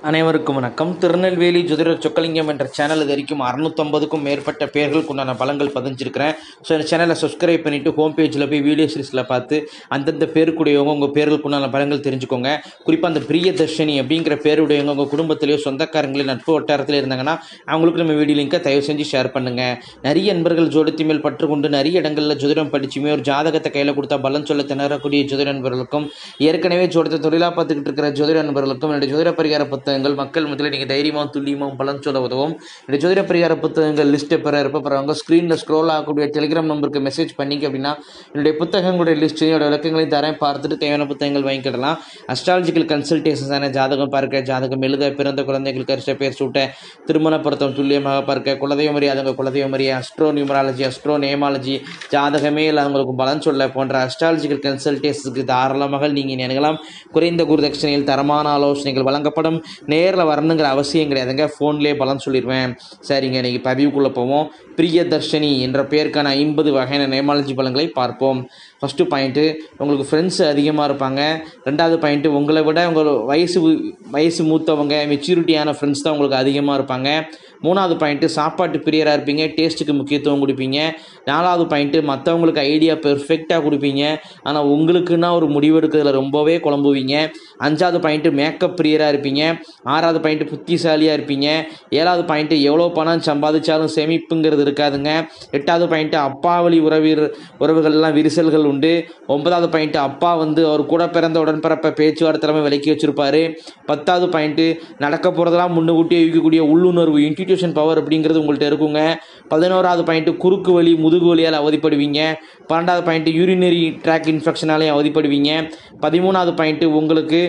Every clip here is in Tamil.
அனைவருக்கும் வணக்கம் திருநெல்வேலி ஜோதிட சொக்கலிங்கம் என்ற சேனல் இது வரைக்கும் அறுநூத்தம்பதுக்கும் மேற்பட்ட பேர்களுக்கு உண்டான பலங்கள் பதிஞ்சிருக்கிறேன் ஸோ இந்த சேனலை சப்ஸ்கிரைப் பண்ணிவிட்டு ஹோம் பேஜில் போய் வீடியோ சீரிஸில் பார்த்து அந்தந்த பேருக்குடையவங்க உங்கள் பேர்களுக்கு உண்டான பலங்கள் தெரிஞ்சுக்கோங்க குறிப்பாக அந்த பிரியதர்ஷினி அப்படிங்கிற பேருடையவங்க உங்கள் குடும்பத்திலேயோ சொந்தக்காரங்களே நட்பு வட்டாரத்தில் இருந்தாங்கன்னா அவங்களுக்கு நம்ம வீடியோ லிங்கை தயவு செஞ்சு ஷேர் பண்ணுங்கள் நிறைய நண்பர்கள் ஜோடித்து மேல் பற்று கொண்டு நிறைய இடங்களில் ஜோதிடம் படிச்சுமே ஒரு ஜாதகத்தை கையில் கொடுத்தா பலன் சொல்ல திணறக்கூடிய ஜோதிட நண்பர்களுக்கும் ஏற்கனவே ஜோதிடத்தை தொழிலாக பார்த்துக்கிட்டு இருக்கிற ஜோதிட நண்பர்களுக்கும் என்னுடைய ஜோதிட பரிகார புத்தகங்கள் மக்கள் மத்தியில் நீங்கள் தைரியமாக துல்லியமாக பலன் சொல்ல உதவும் இந்த ஜோதிட பரிகார புத்தகங்கள் லிஸ்ட்டை பெற இருப்ப போகிறவங்க ஸ்க்ரீனில் ஸ்க்ரோல் ஆகக்கூடிய டெலிகிராம் நம்பருக்கு மெசேஜ் பண்ணிக்க அப்படின்னா என்னுடைய புத்தகங்களுடைய லிஸ்ட் என்னோட விளக்கங்களையும் தரேன் பார்த்துட்டு தேவையான புத்தகங்கள் வாங்கிக்கிடலாம் அஸ்ட்ராலஜிக்கல் கன்சல்டேஷன்ஸான ஜாதகம் பார்க்க ஜாதகம் எழுத பிறந்த குழந்தைகளுக்கு அரிச பேர் சூட்ட திருமண பொருத்தம் துல்லியமாக பார்க்க குலதெய்வ மரியாதைங்க குலதெய்வ மரியா அஸ்ட்ரோ நியூமராலஜி அஸ்ட்ரோ நேமாலஜி ஜாதகமே இல்லாதவங்களுக்கு பலன் சொல்ல போன்ற அஸ்ட்ராலஜிக்கல் கன்சல்டேஷனுக்கு தாராளமாக நீங்கள் நினைக்கலாம் குறைந்த குருதட்சணையில் தரமான ஆலோசனைகள் வழங்கப்படும் நேரில் வரணுங்கிற அவசியம் கிடையாதுங்க ஃபோன்லேயே பலன் சொல்லிடுவேன் சரிங்க இன்றைக்கி பதிவுக்குள்ளே போவோம் பிரியதர்ஷினி என்ற பெயருக்கான ஐம்பது வகையான நேமாலஜி பலன்களை பார்ப்போம் ஃபஸ்ட்டு பாயிண்ட்டு உங்களுக்கு ஃப்ரெண்ட்ஸ் அதிகமாக இருப்பாங்க ரெண்டாவது பாயிண்ட்டு உங்களை விட உங்கள் வயசு வயசு மூத்தவங்க மெச்சூரிட்டியான ஃப்ரெண்ட்ஸ் தான் உங்களுக்கு அதிகமாக இருப்பாங்க மூணாவது பாயிண்ட்டு சாப்பாட்டு பிரியராக இருப்பீங்க டேஸ்ட்டுக்கு முக்கியத்துவம் கொடுப்பீங்க நாலாவது பாயிண்ட்டு மற்றவங்களுக்கு ஐடியா பெர்ஃபெக்டாக கொடுப்பீங்க ஆனால் உங்களுக்குன்னா ஒரு முடிவெடுக்கிறதுல ரொம்பவே குழம்புவீங்க அஞ்சாவது பாயிண்ட்டு மேக்கப் பிரியராக இருப்பீங்க ஆறாவது பாயிண்ட்டு புத்திசாலியாக இருப்பீங்க ஏழாவது பாயிண்ட்டு எவ்வளோ பணம் சம்பாதிச்சாலும் சேமிப்புங்கிறது இருக்காதுங்க எட்டாவது பாயிண்ட்டு அப்பா வழி உறவிர் உறவுகள்லாம் விரிசல்கள் உண்டு ஒன்பதாவது பாயிண்ட்டு அப்பா வந்து அவர் கூட பிறந்த உடன்பிறப்பை பேச்சுவார்த்தை விலக்கி வச்சிருப்பாரு பத்தாவது பாயிண்ட்டு நடக்க போகிறதெல்லாம் முன்னுக்கூட்டியே யூகிக்கக்கூடிய உள்ளுணர்வு இன்ஸ்டிடியூஷன் பவர் அப்படிங்கிறது உங்கள்கிட்ட இருக்குங்க பதினோராவது பாயிண்ட்டு குறுக்கு வலி முதுகு வலியால் அவதிப்படுவீங்க பன்னெண்டாவது பாயிண்ட்டு யூரினரி ட்ராக் இன்ஃபெக்ஷனாலேயும் அவதிப்படுவீங்க பதிமூணாவது பாயிண்ட்டு உங்களுக்கு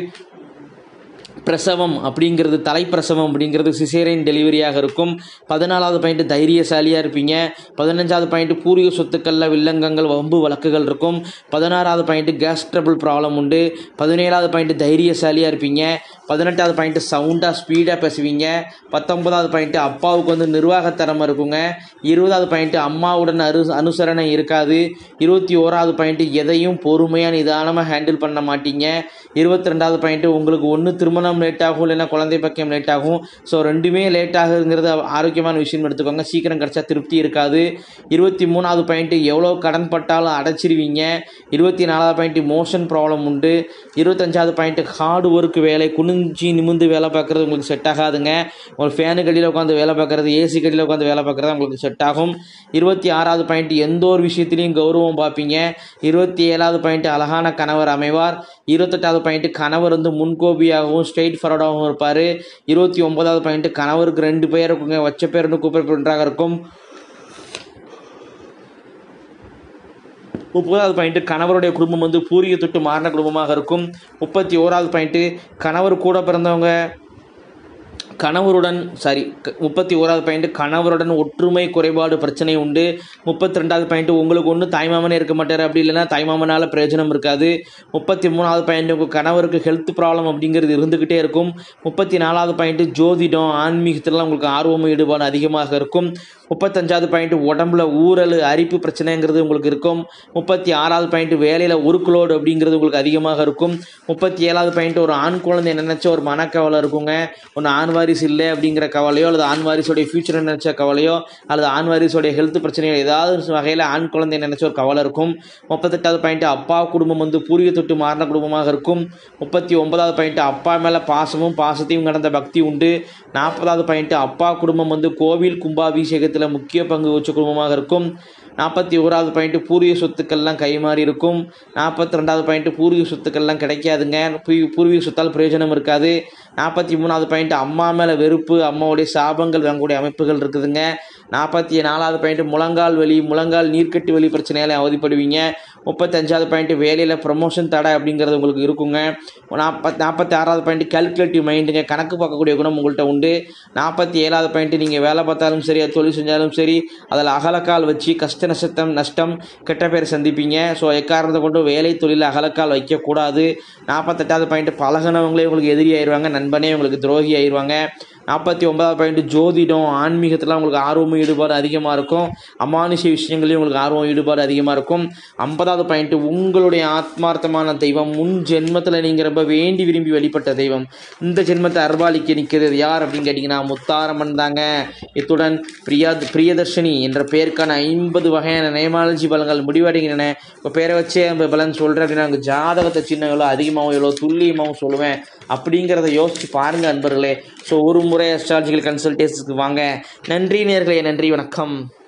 பிரசவம் அப்படிங்கிறது தலைப்பிரசவம் அப்படிங்கிறது சிசேரியன் டெலிவரியாக இருக்கும் பதினாலாவது பாயிண்ட் தைரியசாலியாக இருப்பீங்க பதினஞ்சாவது பாயிண்ட் பூர்வீக சொத்துக்களில் வில்லங்கங்கள் வம்பு வழக்குகள் இருக்கும் பதினாறாவது பாயிண்ட் கேஸ் ட்ரபிள் ப்ராப்ளம் உண்டு பதினேழாவது பாயிண்ட் தைரியசாலியாக இருப்பீங்க பதினெட்டாவது பாயிண்ட் சவுண்டாக ஸ்பீடாக பேசுவீங்க பத்தொன்பதாவது பாயிண்ட் அப்பாவுக்கு வந்து நிர்வாகத்தரம் இருக்குங்க இருபதாவது பாயிண்ட் அம்மாவுடன் அரு அனுசரணை இருக்காது இருபத்தி ஓராவது பாயிண்ட் எதையும் பொறுமையாக நிதானமாக ஹேண்டில் பண்ண மாட்டீங்க இருபத்தி ரெண்டாவது பாயிண்ட் உங்களுக்கு ஒன்று திருமணம் லேட் ஆகும் இல்லைன்னா குழந்தை பக்கியம் லேட் ஆகும் ஸோ ரெண்டுமே லேட் ஆகுங்கிறது ஆரோக்கியமான விஷயம் எடுத்துக்கோங்க சீக்கிரம் கிடச்சா திருப்தி இருக்காது இருபத்தி மூணாவது பாயிண்ட் எவ்வளோ கடன் பட்டாலும் அடைச்சிருவீங்க இருபத்தி நாலாவது பாயிண்ட் மோஷன் ப்ராப்ளம் உண்டு இருபத்தஞ்சாவது பாயிண்ட் ஹார்ட் ஒர்க் வேலை குனிஞ்சி நிமிந்து வேலை பார்க்குறது உங்களுக்கு செட் ஆகாதுங்க ஒரு ஃபேனு கடியில் உட்காந்து வேலை பார்க்குறது ஏசி கடியில் உட்காந்து வேலை பார்க்குறது உங்களுக்கு செட் ஆகும் இருபத்தி ஆறாவது பாயிண்ட் எந்த ஒரு விஷயத்துலையும் கௌரவம் பார்ப்பீங்க இருபத்தி ஏழாவது பாயிண்ட் அழகான கணவர் அமைவார் இருபத்தெட்டாவது பாயிண்ட் கணவர் வந்து முன்கோபியாகவும் ஸ்ட்ரெயிட் ஃபார்வர்டாகவும் இருப்பார் இருபத்தி ஒன்பதாவது பாயிண்ட் கணவருக்கு ரெண்டு பேர் இருக்குங்க வச்ச பேர் கூப்பிட ஒன்றாக இருக்கும் முப்பதாவது பாயிண்ட்டு கணவருடைய குடும்பம் வந்து பூரிய தொட்டு மாறின குடும்பமாக இருக்கும் முப்பத்தி ஓராவது பாயிண்ட்டு கணவர் கூட பிறந்தவங்க கணவருடன் சாரி முப்பத்தி ஓராவது பாயிண்ட் கணவருடன் ஒற்றுமை குறைபாடு பிரச்சனை உண்டு முப்பத்தி ரெண்டாவது பாயிண்ட் உங்களுக்கு ஒன்று தாய்மாமனே இருக்க மாட்டார் அப்படி இல்லைன்னா தாய்மாமனால் பிரயோஜனம் இருக்காது முப்பத்தி மூணாவது பாயிண்ட் உங்கள் கணவருக்கு ஹெல்த் ப்ராப்ளம் அப்படிங்கிறது இருந்துக்கிட்டே இருக்கும் முப்பத்தி நாலாவது பாயிண்ட் ஜோதிடம் ஆன்மீகத்திலாம் உங்களுக்கு ஆர்வமும் ஈடுபாடு அதிகமாக இருக்கும் முப்பத்தஞ்சாவது பாயிண்ட் உடம்புல ஊறல் அரிப்பு பிரச்சனைங்கிறது உங்களுக்கு இருக்கும் முப்பத்தி ஆறாவது பாயிண்ட் வேலையில் ஒர்க்லோடு அப்படிங்கிறது உங்களுக்கு அதிகமாக இருக்கும் முப்பத்தி ஏழாவது பாயிண்ட் ஒரு ஆண் குழந்தை நினச்ச ஒரு மனக்கவலை இருக்குங்க ஒன்று ஆண் வாரிசு இல்லை அப்படிங்கிற கவலையோ அல்லது ஆண் வாரிசோடைய ஃபியூச்சரை நினச்ச கவலையோ அல்லது ஆண் வாரிசோடைய ஹெல்த் பிரச்சனையோ ஏதாவது வகையில் ஆண் குழந்தை நினச்ச ஒரு கவலை இருக்கும் முப்பத்தெட்டாவது பாயிண்ட் அப்பா குடும்பம் வந்து பூர்வீக தொட்டு மாறின குடும்பமாக இருக்கும் முப்பத்தி ஒன்பதாவது பாயிண்ட் அப்பா மேலே பாசமும் பாசத்தையும் கடந்த பக்தி உண்டு நாற்பதாவது பாயிண்ட் அப்பா குடும்பம் வந்து கோவில் கும்பாபிஷேகத்தில் முக்கிய பங்கு வச்ச குடும்பமாக இருக்கும் நாற்பத்தி ஓராவது பாயிண்ட்டு பூர்வீக சொத்துக்கள்லாம் கைமாறி இருக்கும் நாற்பத்தி ரெண்டாவது பாயிண்ட்டு பூர்வீக சொத்துக்கள்லாம் கிடைக்காதுங்க பூர்வீக சொத்தால் பிரயோஜனம் இருக்காது நாற்பத்தி மூணாவது பாயிண்ட் அம்மா மேலே வெறுப்பு அம்மாவுடைய சாபங்கள் வாங்கக்கூடிய அமைப்புகள் இருக்குதுங்க நாற்பத்தி நாலாவது பாயிண்ட் முழங்கால் வலி முழங்கால் நீர்க்கட்டு வலி பிரச்சனையால அவதிப்படுவீங்க முப்பத்தஞ்சாவது பாயிண்ட் வேலையில் ப்ரமோஷன் தடை அப்படிங்கிறது உங்களுக்கு இருக்குங்க நாற்பத் நாற்பத்தி ஆறாவது பாயிண்ட் கால்குலேட்டிவ் மைண்டுங்க கணக்கு பார்க்கக்கூடிய குணம் உங்கள்கிட்ட உண்டு நாற்பத்தி ஏழாவது பாயிண்ட் நீங்கள் வேலை பார்த்தாலும் சரி தொழில் செஞ்சாலும் சரி அதில் அகலக்கால் வச்சு கஷ்ட நஷ்டம் நஷ்டம் கெட்ட பேர் சந்திப்பீங்க ஸோ எக்காரணத்தை கொண்டு வேலை தொழில் அகலக்கால் வைக்கக்கூடாது நாற்பத்தெட்டாவது பாயிண்ட் பழகினவங்களே உங்களுக்கு எதிரி ஆயிடுவாங்க நண்பனே உங்களுக்கு துரோகி ஆயிடுவாங்க நாற்பத்தி ஒன்பதாவது பாயிண்ட் ஜோதிடம் ஆன்மீகத்தில் உங்களுக்கு ஆர்வமும் ஈடுபாடு அதிகமாக இருக்கும் அமானுஷ விஷயங்களையும் உங்களுக்கு ஆர்வம் ஈடுபாடு அதிகமாக இருக்கும் ஐம்பதாவது பாயிண்ட் உங்களுடைய ஆத்மார்த்தமான தெய்வம் முன் ஜென்மத்தில் நீங்கள் ரொம்ப வேண்டி விரும்பி வழிபட்ட தெய்வம் இந்த ஜென்மத்தை அர்வாலிக்க நிற்கிறது யார் அப்படின்னு கேட்டிங்கன்னா முத்தாரம்மன் தாங்க இத்துடன் பிரியா பிரியதர்ஷினி என்ற பெயருக்கான ஐம்பது வகையான நேமாலஜி பலன்கள் முடிவடைகின்றன இப்போ பேரை வச்சே அந்த பலன் சொல்கிறேன் அப்படின்னா அங்கே ஜாதகத்தை சின்ன எவ்வளோ அதிகமாகவும் எவ்வளோ துல்லியமாகவும் சொல்லுவேன் அப்படிங்கிறத யோசிச்சு பாருங்கள் அன்பர்களே ஸோ ஒரு முறை அஸ்ட்ராலஜிக்கல் கன்சல்டேஷனுக்கு வாங்க நன்றி நேர்களே நன்றி வணக்கம்